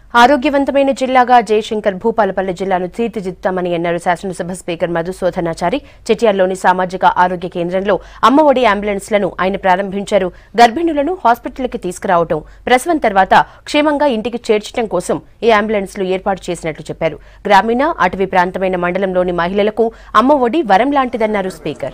ఆరోగ్యవంతమైన జిల్లాగా జయశంకర్ భూపాలపల్లి జిల్లాను తీర్చిదిద్దుతామని అన్నారు శాసనసభ స్పీకర్ మధుసూదనాచారి చెట్యాల్లోని సామాజిక ఆరోగ్య కేంద్రంలో అమ్మఒడి అంబులెన్స్లను ఆయన ప్రారంభించారు గర్భిణులను హాస్పిటల్కి తీసుకురావడం ప్రసవం తర్వాత క్షేమంగా ఇంటికి చేర్చడం కోసం ఈ అంబులెన్స్లు ఏర్పాటు చేసినట్లు చెప్పారు గ్రామీణ అటవీ ప్రాంతమైన మండలంలోని మహిళలకు అమ్మఒడి వరం లాంటిదన్నారు స్పీకర్